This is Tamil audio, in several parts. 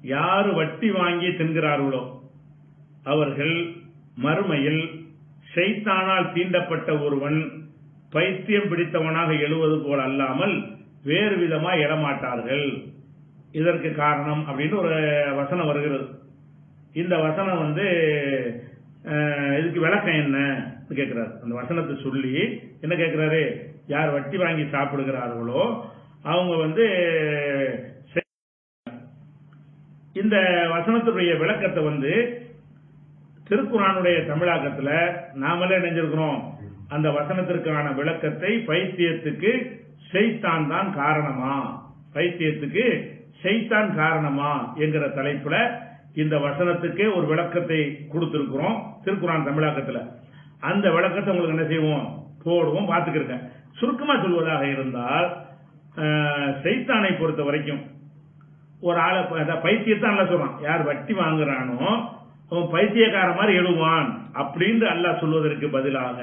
யாரு வட்டி வாங்கி தின்கிறார்களோ அவர்கள் மறுமையில் ஷைத்தானால் தீண்டப்பட்ட ஒருவன் பைத்தியம் பிடித்தவனாக எழுவது போல் அல்லாமல் வேறு விதமாக எழமாட்டார்கள் இதற்கு காரணம் அப்படின்னு ஒரு வசனம் வருகிறது இந்த வசனம் வந்து அஹ், இதுக்கு விளக்கம் என்ன கேட்கிறார் அந்த வசனத்தை சொல்லி என்ன கேட்கிறாரு யார் வட்டி வாங்கி சாப்பிடுகிறார்களோ அவங்க வந்து இந்த வசனத்துடைய விளக்கத்தை வந்து திருக்குறானுடைய தமிழாக்கத்துல நாமளே நினைஞ்சிருக்கிறோம் அந்த வசனத்திற்கான விளக்கத்தை பைத்தியத்துக்கு செய்தான் தான் காரணமா பைத்தியத்துக்கு செய்தான் காரணமா என்கிற தலைப்புல இந்த வசனத்துக்கே ஒரு விளக்கத்தை கொடுத்திருக்கிறோம் திருக்குறான் தமிழாக்கத்துல அந்த விளக்கத்தை உங்களுக்கு என்ன செய்வோம் போடுவோம் பார்த்துக்கிருக்கேன் சுருக்கமா சொல்வதாக இருந்தால் அஹ், செய்தானை பொறுத்த வரைக்கும் ஒரு ஆளை ப- அதான் பைத்தியத்தான் அல்ல சொல்றான் யார் வட்டி வாங்குறானோ அவன் பைத்தியக்கார மாதிரி எழுவான் அப்படின்னு அல்லாஹ் சொல்வதற்கு பதிலாக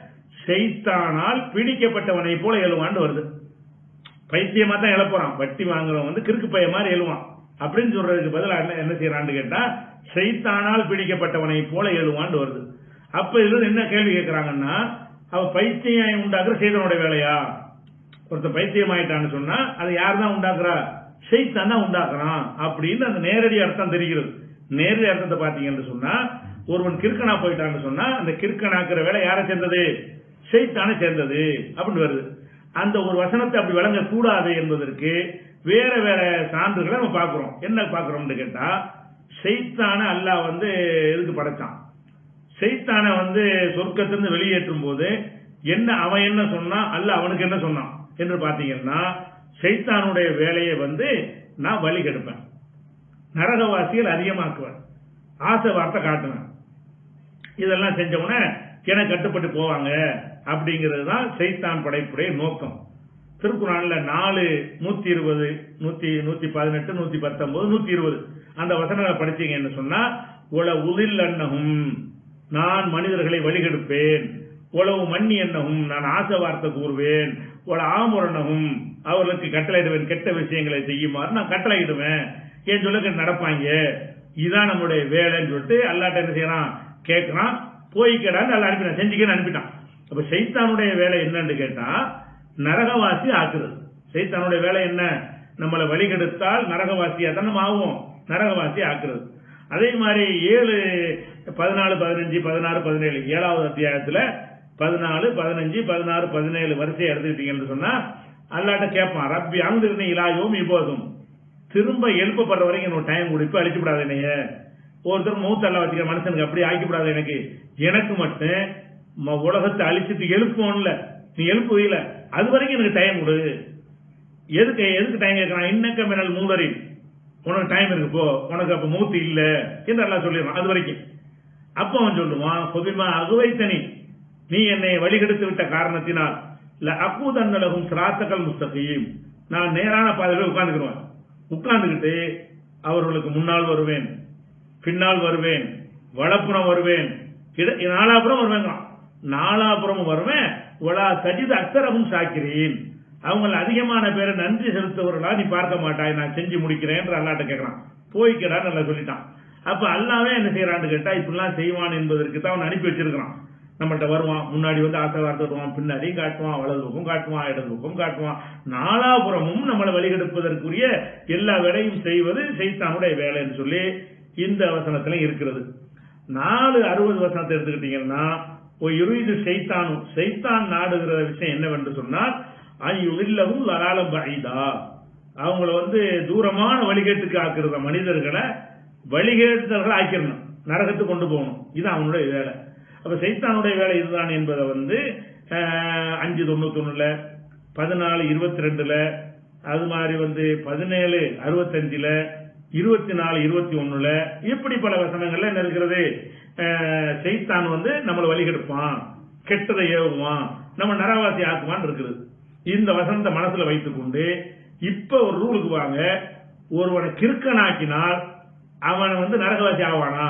செய்தானால் பிடிக்கப்பட்டவனை போல எழுவான்னு வருது பைத்தியமா தான் எழப்போறான் வட்டி வாங்குறவன் வந்து கிறுக்கு பைய மாதிரி எழுவான் அப்படின்னு சொல்றதுக்கு பதிலாக என்ன என்ன செய்யறான்னு கேட்டா செய்தானால் பிடிக்கப்பட்டவனை போல எழுவான்னு வருது அப்ப இதுல என்ன கேள்வி கேட்கறாங்கன்னா அவ பைத்தியம் உண்டாக்குற செய்தனுடைய வேலையா ஒருத்தன் பைத்தியம் ஆயிட்டான்னு சொன்னா அதை யார் தான் உண்டாக்குறா ஷெய்தான் தான் உண்டாக்குறான் அப்படின்னு அந்த நேரடி அர்த்தம் தெரிகிறது நேரடி அர்த்தத்தை பாத்தீங்கன்னு சொன்னா ஒருவன் கிறுக்கனா போயிட்டான்னு சொன்னா அந்த கிறுக்கனாக்குற வேலை யாரை சேர்ந்தது ஷெய்தானை சேர்ந்தது அப்படின்னு வருது அந்த ஒரு வசனத்தை அப்படி வழங்க கூடாது என்பதற்கு வேற வேற சான்றுகளை நம்ம பார்க்கிறோம் என்ன பார்க்கிறோம்னு கேட்டா ஷெய்தான அல்லாஹ் வந்து எதுக்கு படைச்சான் செய்தானை வந்து சொர்க்கத்திலிருந்து வெளியேற்றும் போது என்ன அவன் என்ன சொன்னான் அல்ல அவனுக்கு என்ன சொன்னான் என்று பாத்தீங்கன்னா சைத்தானுடைய வேலையை வந்து நான் வழி கெடுப்பேன் நரகவாசிகள் அதிகமாக்குவேன் ஆசை வார்த்தை காட்டுவேன் இதெல்லாம் செஞ்சவன என கட்டுப்பட்டு போவாங்க அப்படிங்கிறது தான் சைத்தான் படைப்புடைய நோக்கம் திருக்குறான்ல நாலு நூத்தி இருபது நூத்தி நூத்தி பதினெட்டு நூத்தி பத்தொன்பது நூத்தி இருபது அந்த வசனங்களை படிச்சீங்கன்னு சொன்னா உல உதில் அன்னகும் நான் மனிதர்களை வழிகெடுப்பேன் உளவு மண்ணி என்னகும் நான் ஆசை வார்த்தை கூறுவேன் உல ஆமுரணகும் அவர்களுக்கு கட்டளையிடுவேன் கெட்ட விஷயங்களை செய்யுமாறு நான் கட்டளையிடுவேன் என் சொல்லுக்கு நடப்பாங்க இதான் நம்முடைய வேலைன்னு சொல்லிட்டு அல்லாட்ட என்ன செய்யறான் கேட்கறான் போய்க்கடான்னு அல்ல அனுப்பினான் செஞ்சுக்கன்னு அனுப்பிட்டான் அப்ப சைத்தானுடைய வேலை என்னன்னு கேட்டா நரகவாசி ஆக்குறது சைத்தானுடைய வேலை என்ன நம்மளை வழிகெடுத்தால் நரகவாசியா தான் நம்ம ஆகும் நரகவாசி ஆக்குறது அதே மாதிரி ஏழு பதினாலு பதினஞ்சு பதினாறு பதினேழு ஏழாவது அத்தியாயத்துல பதினாலு பதினஞ்சு பதினாறு பதினேழு வரிசையை எடுத்துக்கிட்டீங்கன்னு சொன்னா அல்லாட்ட கேட்பான் ரப்பி அங்கிருந்து இலாயோம் இப்போதும் திரும்ப எழுப்பப்படுற வரைக்கும் எனக்கு டைம் கொடுப்பு அழிச்சு விடாத என்னைய ஒருத்தர் மூத்த அல்ல வச்சுக்கிற மனுஷனுக்கு அப்படி ஆக்கிவிடாத எனக்கு எனக்கு மட்டும் ம- உலகத்தை அழிச்சிட்டு எழுப்போம்ல நீ எழுப்புவீல அது வரைக்கும் எனக்கு டைம் கொடு எதுக்கு எதுக்கு டைம் கேட்கறான் இன்னக்க மினல் மூலரின் உனக்கு டைம் இருக்கு போ உனக்கு அப்ப மூத்து இல்ல என்று எல்லாம் சொல்லிடுறான் அது வரைக்கும் அப்ப அவன் சொல்லுவான் பொதுமா அகுவைத்தனி நீ என்னை வழிகெடுத்து விட்ட காரணத்தினால் ல அக்கூதன்னலகும் சிராத்தகல் முஸ்தகீம் நான் நேரான பாதையில் உட்கார்ந்துக்கிடுவேன் உட்கார்ந்துக்கிட்டு அவர்களுக்கு முன்னால் வருவேன் பின்னால் வருவேன் வலப்புறம் வருவேன் இட- நாலாபுரம் வருவேங்க நாலாபுரமும் வருவேன் உலா சஜித் அக்தரமும் சாக்கிறேன் அவங்கள அதிகமான பேரை நன்றி செலுத்துவர்களா நீ பார்க்க மாட்டாய் நான் செஞ்சு முடிக்கிறேன் அல்லாட்ட கேட்கறான் போய்க்கடா நல்லா சொல்லிட்டான் அப்ப அல்லாவே என்ன செய்யறான்னு கேட்டா இப்படிலாம் செய்வான் என்பதற்கு தான் அவன் அனுப்பி வச்சிருக்கிறான் நம்மள்ட்ட வருவான் முன்னாடி வந்து ஆசை வார்த்தை வருவான் பின்னாடியும் காட்டுவான் வலது பக்கம் காட்டுவான் இடது பக்கம் காட்டுவான் நாலாபுறமும் நம்மளை வழிகெடுப்பதற்குரிய எல்லா வேலையும் செய்வது செய்தானுடைய வேலைன்னு சொல்லி இந்த வசனத்துல இருக்கிறது நாலு அறுபது வசனத்தை எடுத்துக்கிட்டீங்கன்னா ஒரு இருபது செய்தானும் செய்தான் நாடுகிற விஷயம் என்னவென்று சொன்னால் ஐயுள்ளவும் லராலம் பைதா அவங்கள வந்து தூரமான வழிகேட்டுக்கு ஆக்குறத மனிதர்களை வழிகேட்டர்கள் ஆக்கிடணும் நரகத்துக்கு கொண்டு போகணும் இது அவனுடைய வேலை அப்ப சைத்தானுடைய வேலை இதுதான் என்பதை வந்து அஹ், அஞ்சு தொண்ணூத்தொன்னுல பதினாலு இருபத்தி ரெண்டுல அது மாதிரி வந்து பதினேழு அறுபத்தஞ்சுல இருபத்தி நாலு இருபத்தி ஒண்ணுல இப்படி பல வசனங்கள்ல என்ன இருக்கிறது அஹ், சைத்தான் வந்து நம்மளை வழிகெடுப்பான் கெட்டதை ஏவுவான் நம்ம நரவாசி ஆக்குவான் இருக்குது இந்த வசனத்தை மனசுல வைத்துக்கொண்டு இப்ப ஒரு ரூலுக்கு வாங்க ஒருவனை கிறுக்கனாக்கினால் அவன் வந்து நரகவாசி ஆவானா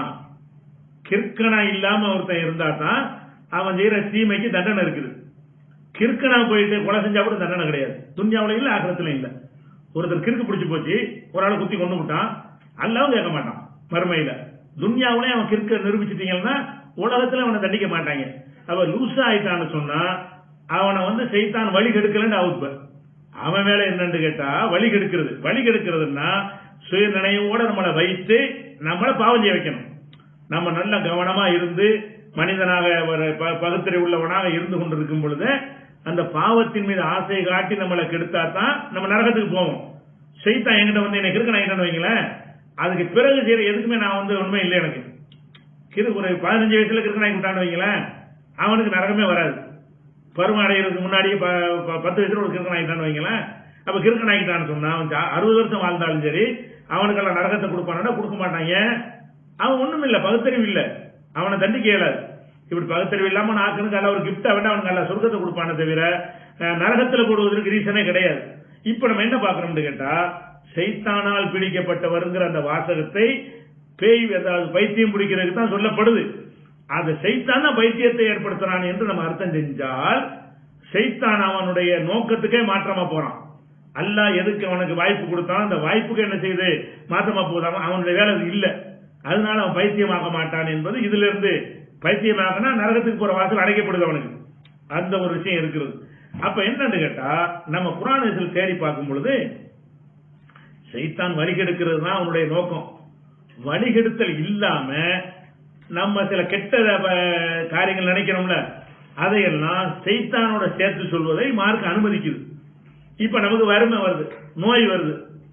கிறுக்கனா இல்லாம ஒருத்தன் இருந்தா தான் அவன் செய்யற தீமைக்கு தண்டனை இருக்குது கிறுக்கனா போயிட்டு கொலை செஞ்சா கூட தண்டனை கிடையாது துன்யாவுல இல்ல ஆக்கிரத்துல இல்ல ஒருத்தர் கிறுக்கு பிடிச்சு போச்சு ஒரு ஆளை குத்தி கொண்டு விட்டான் அல்லாவும் கேட்க மாட்டான் மறுமையில துன்யாவுலயும் அவன் கிறுக்க நிரூபிச்சிட்டீங்கன்னா உலகத்துல அவனை தண்டிக்க மாட்டாங்க அவ லூசா ஆயிட்டான்னு சொன்னா அவனை வந்து செய்தான் வழி கெடுக்கலன்னு அவுப்ப அவன் வேலை என்னன்னு கேட்டா வழி கெடுக்கிறது வழி கெடுக்கிறதுன்னா சுய நினைவோட நம்மளை வைத்து நம்மளை பாவம் செய்ய வைக்கணும் நம்ம நல்ல கவனமா இருந்து மனிதனாக ஒரு ப- பகுத்தறிவு உள்ளவனாக இருந்து கொண்டிருக்கும் பொழுது அந்த பாவத்தின் மீது ஆசை காட்டி நம்மளை கெடுத்தா தான் நம்ம நரகத்துக்கு போவோம் செய்தான் என்கிட்ட வந்து எனக்கு இருக்க நான் வைங்களேன் அதுக்கு பிறகு சரி எதுக்குமே நான் வந்து உண்மை இல்லை எனக்கு கிரு ஒரு பதினஞ்சு வயசுல கிறுக்கு நாய் விட்டான்னு வைங்களேன் அவனுக்கு நரகமே வராது பருவம் அடைகிறதுக்கு முன்னாடியே ப- ப- பத்து வயசுல ஒரு கிறுக்கு நாய்ட்டான்னு வைங்களேன் அப்ப கிறுக்கு நாய்க்கிட்டான்னு சொன்னா அவன் ஜா- அறுபது வருஷம் வாழ்ந்தாலும் சரி அவனுக்கெல்லாம் நரகத்தை கொடுப்பானா கொடுக்க மாட்டாங்க அவன் ஒண்ணும் இல்ல பகுத்தறிவு இல்ல அவனை தண்டிக்க இயலாது இப்படி பகுத்தறிவு இல்லாம நாக்குனுக்கு அல்ல ஒரு கிஃப்டா விட அவனுக்கு நல்ல சொர்க்கத்தை கொடுப்பானே தவிர அஹ், நரகத்துல போடுவதற்கு ரீசனே கிடையாது இப்ப நம்ம என்ன பாக்குறோம்னு கேட்டா சைத்தானால் பிடிக்கப்பட்டவருங்கிற அந்த வாசகத்தை பேய் அதாவது பைத்தியம் பிடிக்கிறதுக்கு தான் சொல்லப்படுது அது சைத்தான் தான் பைத்தியத்தை ஏற்படுத்துறான் என்று நம்ம அர்த்தம் செஞ்சால் சைத்தான் அவனுடைய நோக்கத்துக்கே மாற்றமா போறான் அல்லாஹ் எதுக்கு அவனுக்கு வாய்ப்பு கொடுத்தான் அந்த வாய்ப்புக்கு என்ன செய்யுது மாற்றமா போதாம அவனுடைய வேலை அது இல்ல அதனால அவன் பைத்தியமாக்க மாட்டான் என்பது இதுல இருந்து பைத்தியமாகனா நரகத்துக்கு போற வாசல் அடைக்கப்படுது அவனுக்கு அந்த ஒரு விஷயம் இருக்கிறது அப்ப என்னன்னு கேட்டா நம்ம குரானத்தில் தேடி பார்க்கும் பொழுது சைத்தான் வழிகெடுக்கிறது தான் அவனுடைய நோக்கம் வழிகெடுத்தல் இல்லாம நம்ம சில கெட்ட அஹ், காரியங்கள் நினைக்கிறோம்ல அதையெல்லாம் சைத்தானோட சேர்த்து சொல்வதை மார்க் அனுமதிக்குது இப்ப நமக்கு வறுமை வருது நோய் வருது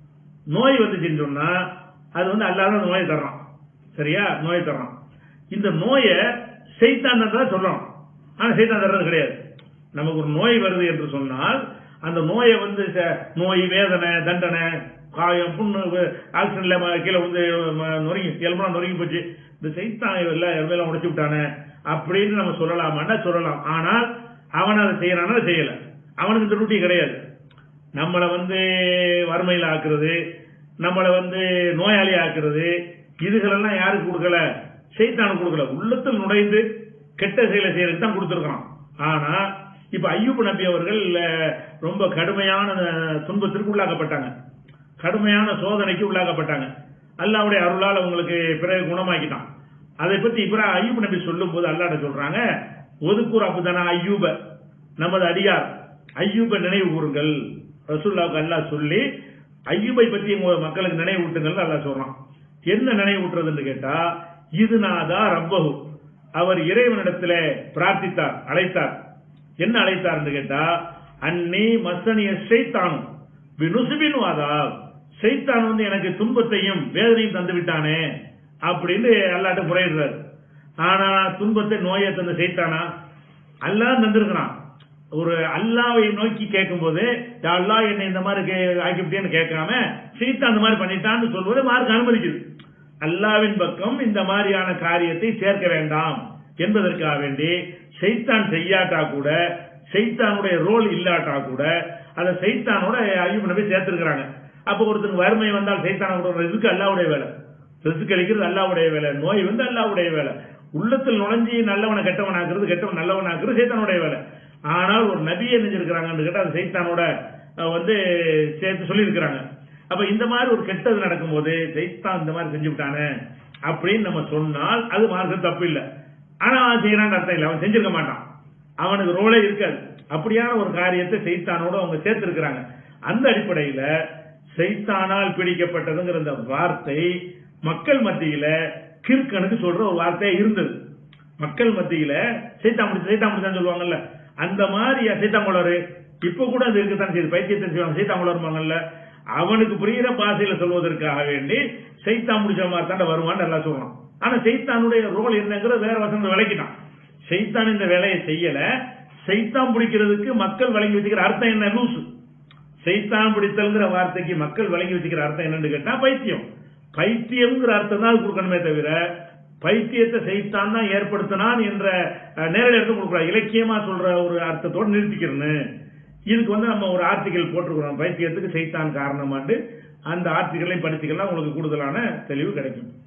நோய் வந்துச்சுன்னு சொன்னா அது வந்து அல்லாத நோயை தர்றான் சரியா நோய் தர்றான் இந்த நோயை செய்தான் தான் சொல்றோம் ஆனா செய்தான் தர்றது கிடையாது நமக்கு ஒரு நோய் வருது என்று சொன்னால் அந்த நோயை வந்து ச- நோய் வேதனை தண்டனை காயம் புண்ணு ஆக்சிடென்ட்ல ம- கீழே வந்து ம- நொறுங்கி எலும்புலாம் நொறுங்கி போச்சு இந்த செய்தான் இல்ல எலும்பெல்லாம் உடைச்சு விட்டானே அப்படின்னு நம்ம சொல்லலாமான்னா சொல்லலாம் ஆனால் அவன் அதை செய்யறானா செய்யல அவனுக்கு இந்த டியூட்டி கிடையாது நம்மளை வந்து வறுமையில் ஆக்குறது நம்மளை வந்து நோயாளி ஆக்குறது இதுகளெல்லாம் யாருக்கு கொடுக்கல சைத்தானுக்கு கொடுக்கல உள்ளத்தில் நுழைந்து கெட்ட செயலை செய்யறதுக்கு தான் கொடுத்துருக்கான் ஆனா இப்ப ஐயூப் நபி அவர்கள் அஹ், ரொம்ப கடுமையான அஹ், துன்பத்திற்கு உள்ளாக்கப்பட்டாங்க கடுமையான சோதனைக்கு உள்ளாக்கப்பட்டாங்க அல்லாவுடைய அருளால் அவங்களுக்கு பிறகு குணமாக்கிட்டான் அதை பத்தி இப்ப ஐயூப் நபி சொல்லும் போது அல்லாட சொல்றாங்க ஒதுக்கூர் அப்புதானா ஐயூப நமது அடியார் ஐயூப நினைவு கூறுங்கள் ரசூல்லாவுக்கு அல்லாஹ் சொல்லி ஐயூபை பத்தி உங்க மக்களுக்கு நினைவு ஊட்டுங்கள் அல்லாஹ் சொல்றான் என்ன நினைவு ஊட்டுறதுன்னு கேட்டா இது நாதா ரப்பஹு அவர் இறைவனிடத்துல பிரார்த்தித்தார் அழைத்தார் என்ன அழைத்தார் கேட்டா அன்னி மசனிய செய்தானும் வினுசுபின் வாதா செய்தான் வந்து எனக்கு துன்பத்தையும் வேதனையும் தந்து விட்டானே அப்படின்னு அல்லாட்ட முறையிடுறாரு ஆனா துன்பத்தை நோயை தந்து செய்தானா அல்லாஹ் தந்திருக்கிறான் ஒரு அல்லாவை நோக்கி கேட்கும்போது "யா அல்லாஹ் என்னை இந்த மாதிரி கே- ஆக்கிவிட்டேன்னு கேட்காம சீத்தா அந்த மாதிரி பண்ணிட்டான்னு சொல்வது மார்க் அனுமதிக்குது அல்லாவின் பக்கம் இந்த மாதிரியான காரியத்தை சேர்க்க வேண்டாம் என்பதற்காக வேண்டி சைத்தான் செய்யாட்டா கூட சைத்தானுடைய ரோல் இல்லாட்டா கூட அதை சைத்தானோட ஐயூப் நபி சேர்த்திருக்கிறாங்க அப்ப ஒருத்தருக்கு வறுமை வந்தால் சைத்தானோட ரிசுக்கு அல்லாவுடைய வேலை ரிசுக்கு அளிக்கிறது அல்லாவுடைய வேலை நோய் வந்து அல்லாவுடைய வேலை உள்ளத்தில் நுழைஞ்சி நல்லவனை கெட்டவனாக்குறது கெட்டவன் நல்லவனாக்குறது சைத்தானுடைய வேலை ஆனால் ஒரு நபியை நினைஞ்சிருக்கிறாங்கன்னு கேட்டா அது சைத்தானோட அஹ், வந்து சேர்த்து சொல்லியிருக்கிறாங்க அப்ப இந்த மாதிரி ஒரு கெட்டது நடக்கும்போது சைத்தான் இந்த மாதிரி செஞ்சு விட்டானே அப்படின்னு நம்ம சொன்னால் அது மார்க்கம் தப்பு இல்லை ஆனா அவன் செய்யறான்னு அர்த்தம் இல்லை அவன் செஞ்சிருக்க மாட்டான் அவனுக்கு ரோலே இருக்காது அப்படியான ஒரு காரியத்தை செய்தானோட அவங்க சேர்த்திருக்கிறாங்க அந்த அடிப்படையில செய்தானால் பிடிக்கப்பட்டதுங்கிற இந்த வார்த்தை மக்கள் மத்தியில கிறுக்கனுக்கு சொல்ற ஒரு வார்த்தையா இருந்தது மக்கள் மத்தியில சைத்தான் முடிச்சு சைத்தான் முடிச்சான்னு சொல்லுவாங்கல்ல அந்த மாதிரி சைத்தாங்குளரு இப்ப கூட அது இருக்குதான் செய்யுது பைத்தியத்தை செய்வாங்க சைத்தாங்குளருமாங்கல்ல அவனுக்கு புரியுற பாசையில சொல்வதற்காக வேண்டி சைத்தான் முடிச்ச மாதிரி தான் வருவான்னு நல்லா சொல்றான் ஆனா சைத்தானுடைய ரோல் என்னங்கிறது வேற வசந்த விளக்கிட்டான் சைத்தான் இந்த வேலையை செய்யல சைத்தான் பிடிக்கிறதுக்கு மக்கள் வழங்கி வச்சுக்கிற அர்த்தம் என்ன லூசு சைத்தான் பிடித்தல்ங்கிற வார்த்தைக்கு மக்கள் வழங்கி வச்சுக்கிற அர்த்தம் என்னன்னு கேட்டா பைத்தியம் பைத்தியம்ங்கிற அர்த்தம் தான் அது கொடுக்கணுமே தவிர பைத்தியத்தை சைத்தான் தான் ஏற்படுத்தினான் என்ற அஹ், நேரடி அர்த்தம் கொடுக்குறா இலக்கியமா சொல்ற ஒரு அர்த்தத்தோடு நிறுத்திக்கிறேன்னு இதுக்கு வந்து நம்ம ஒரு ஆர்டிகல் போட்டிருக்கிறோம் பைத்தியத்துக்கு சைத்தான் காரணமாண்டு அந்த ஆர்டிகலை படிச்சுக்கலாம் உங்களுக்கு கூடுதலான தெளிவு கிடைக்கும்